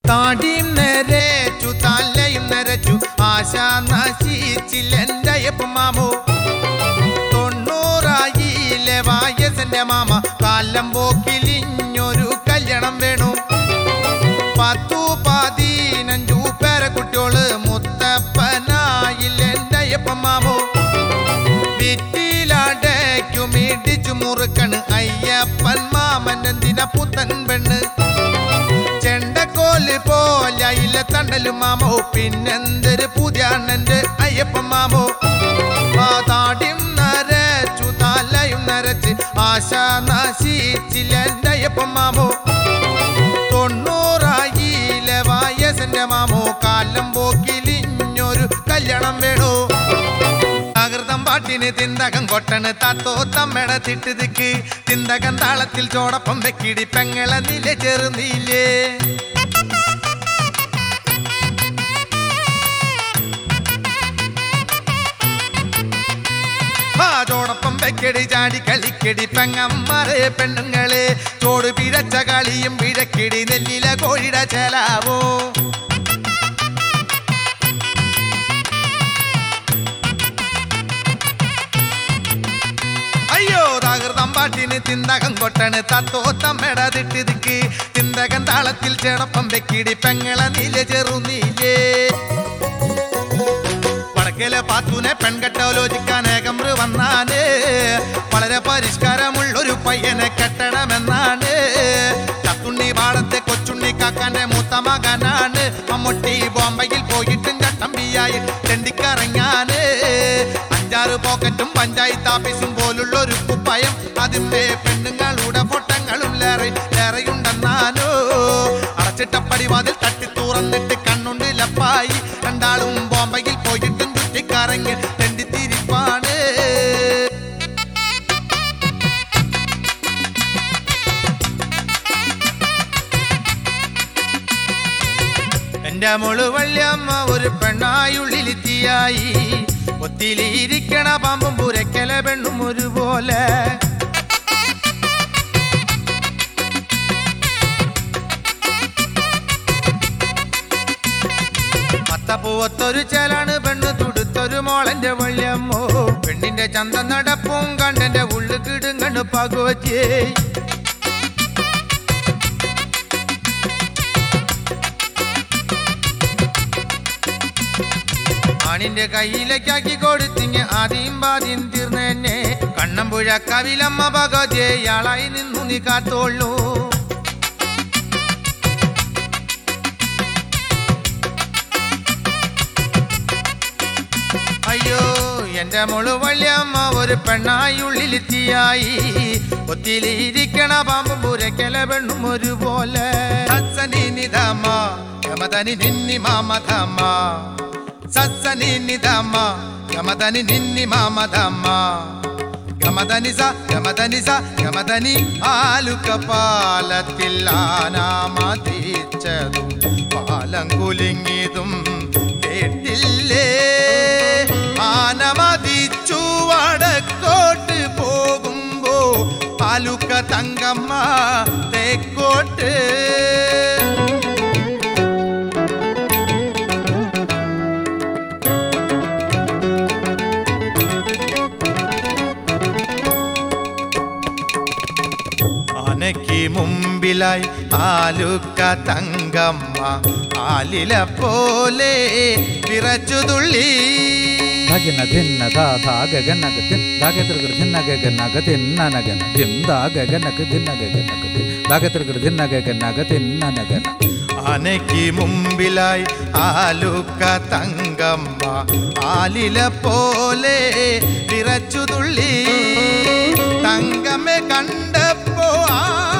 താടിയും നരച്ചു തലയും നരച്ചു ആശ നശിച്ചില്ലെന്റെ അയ്യപ്പൻ മാമോ തൊണ്ണൂറായിലെ വായസന്റെ മാമ കാലം പോക്കിലിഞ്ഞൊരു കല്യാണം വേണു പത്തു പതിനഞ്ചു പേരക്കുട്ടിയോള് മുത്തപ്പനായില്ലെന്റെ അയ്യപ്പൻ മാമോ വിറ്റിലടയ്ക്കും ഇടിച്ചു മുറുക്കണ് അയ്യപ്പൻ മാമൻ എന്തിന പുത്തൻ പെണ്ണ് ചെണ്ടക്കോല് പോലയില്ല തണ്ടലും മാമോ പിന്നെന്തൊരു പുതിയ അണ്ണന്റെ അയ്യപ്പൻ മാമോ ആ താടിയും നരച്ചു തലയും നരച്ച് ആശ നശിച്ചില്ല എന്റെ അയ്യപ്പൻ മാമോ തൊണ്ണൂറായിലെ വയസ്സന്റെ മാമോ കാലം പോക്കിലിഞ്ഞൊരു കല്യാണം വേണോ ആകൃതം പാട്ടിന് തിന്തകം കൊട്ടണ് താത്തോ തമ്മട തിട്ടുതിക്ക് തിന്തകം താളത്തിൽ ചോടപ്പം വെക്കിടി പെങ്ങള നില ചെറുന്നില്ലേ ആ ചോടപ്പം വെക്കടി ചാടി കളിക്കടി പെങ്ങന്മാരെ പെണ്ണുങ്ങളെ ചോട് പിഴച്ച കളിയും പിഴക്കിടി നെല്ലില കോഴിട ചേലാവോ അയ്യോ തകൃതം പാട്ടിന് തിന്തകം കൊട്ടണ് തത്തോ തമ്മട തിട്ടിതിക്ക് തിന്തകം താളത്തിൽ ചേടപ്പം വെക്കിടി പെങ്ങള നീല ചെറുനീലേ വടക്കേലെ പാത്തൂനെ പെൺകെട്ടോലോചിക്കാൻ ഏകമ്ര് വന്നാണ് വളരെ പരിഷ്കാരമുള്ളൊരു പയ്യനെ കെട്ടണമെന്നാണ് ചത്തുണ്ണി പാടത്തെ കൊച്ചുണ്ണി കാക്കാന്റെ മൂത്ത മകനാണ് മമ്മൂട്ടി ബോംബെയിൽ പോയിട്ടും ചട്ടമ്പിയായി തെണ്ടിക്കറങ്ങാന് അഞ്ചാറ് പോക്കറ്റും പഞ്ചായത്ത് ഓഫീസും പോലുള്ളൊരു കുപ്പയം അതിന്റെ പെണ്ണുങ്ങളുടെ ഫോട്ടങ്ങളും ലേറെ ലേറെയുണ്ടെന്നാനോ അടച്ചിട്ടപ്പടി വാതിൽ തട്ടി തുറന്നിട്ട് കണ്ണുണ്ട് ലപ്പായി രണ്ടാളും ബോംബെയിൽ പോയിട്ടും ചുറ്റിക്കറങ്ങി തെണ്ടിത്തിരിപ്പാണ് എന്റെ മോള് വല്യമ്മ ഒരു പെണ്ണായുള്ളിലെത്തിയായി ഒത്തിലിരിക്കണ പാമ്പും പുരക്കല പെണ്ണും ഒരുപോലെ പത്തപ്പൂവത്തൊരു ചേലാണ് പെണ്ണ് തുടുത്തൊരു മോളന്റെ വള്ളിയമ്മോ പെണ്ണിന്റെ ചന്ത നടപ്പും കണ്ടെന്റെ ഉള്ളു കിടുങ്ങണ്ട് പകുവച്ചേ ആണിന്റെ കയ്യിലേക്കാക്കി കൊടുത്തിങ് ആദ്യം പാദ്യം തീർന്നെന്നെ കണ്ണമ്പുഴ കവിലമ്മ ഭഗജയാളായി നിന്നു നീ കാത്തോളൂ അയ്യോ എന്റെ മോള് വല്യമ്മ ഒരു പെണ്ണായി ഉള്ളിലെത്തിയായി ഒത്തിലിരിക്കണ പാമ്പും പുരക്കല പെണ്ണും ഒരുപോലെ സത്സനി നിധമ യമതനി നിന്നി മാമധമ സത്സനി നിധമ യമതനി നിന്നി മാമധമ ഗമതനി സ ഗമതനി സ ഗമതനി ആലുക്ക പാലത്തിൽ ആനാമതിച്ചതും പാലം കുലുങ്ങിയതും കേട്ടില്ലേ ആനമതിച്ചു വടക്കോട്ട് പോകുമ്പോ ആലുക്ക തങ്കമ്മ തേക്കോട്ട് ആനയ്ക്ക് മുമ്പിലായി ആലുക്ക തങ്കമ്മ ആലില പോലെ വിറച്ചു തുള്ളി ധഗന ധിന്ന ധാ ധാ ഗഗനക ധിൻ ധാഗതൃകൃ ധിന്ന ഗഗനക ധിന്നനഗന ധിം ധാ ഗഗനക ധിന്ന ഗഗനക ധിൻ ധാഗതൃകൃ ധിന്ന ഗഗനക ധിന്നനഗന ആനയ്ക്ക് മുമ്പിലായി ആലുക്ക തങ്കമ്മ ആലില പോലെ വിറച്ചു തുള്ളി തങ്കമ്മെ കണ്ടപ്പോ ആ